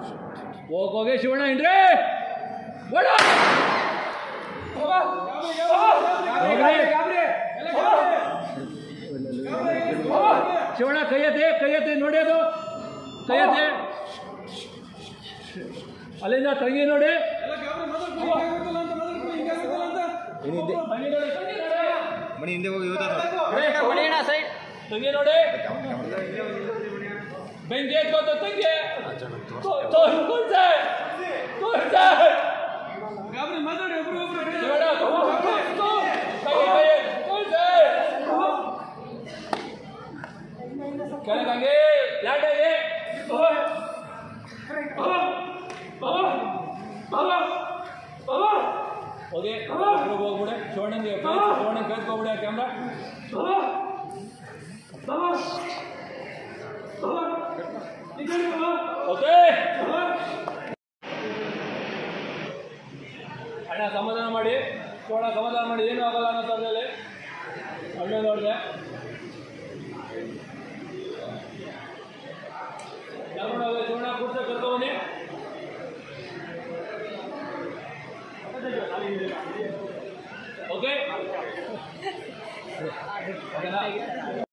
ಹೋಗೋಗೆ ಶಿವಣ್ಣ ಏನ್ರಿ ಬೇಡ ಶಿವಣ್ಣ ಕೈಯತ್ತೆ ಕೈಯತ್ತೆ ನೋಡಿ ಅದು ಕೈಯತ್ತೆ ಅಲ್ಲಿಂದ ತಂಗಿ ನೋಡಿ ಏನಿದೆ ತಂಗಿ ನೋಡಿ ತಂಗಿ ನೋಡಿ ಮಣಿ ಹಿಂದೆ ಹೋಗಿ ಇವತ್ತ ತಂಗಿ ನೋಡಿ ಬೆಂಕಿ ಎತ್ಕೋತ ತಂಗಿ ತೋರ್ಸೆ ತೋರ್ಸೆ ಶಿವಣ್ಣ ತೋ ಕೈ ಕೈ ತೋರ್ಸೆ ಕೆಳಗೆ ಲ್ಯಾಂಡ್ ಆಗಿ ಹೋಗಿ ಹೋಗ್ಬಿಡೆ ಶಿವಣ್ಣಂಗೆ ಶಿವಣ್ಣಂಗೆ ಕಳ್ಸ್ಕೊಬಿಡೆ ಕ್ಯಾಮ್ರಾ ಓಕೆ ಅಣ್ಣ ಸಮಾಧಾನ ಮಾಡಿ ಶಿವಣ್ಣ ಸಮಾಧಾನ ಮಾಡಿ ಏನೂ ಆಗಲ್ಲ ಅನ್ನೋ ಥರದಲ್ಲಿ ಅಣ್ಣ ನೋಡಿದೆ ಕರ್ಕೊಂಡು ಹೋಗಿ ಶಿವಣ್ಣ ಕೂರ್ಸ ಕರ್ಕೊಂಬನ್ನಿ ಓಕೆ ಓಕೆನಾ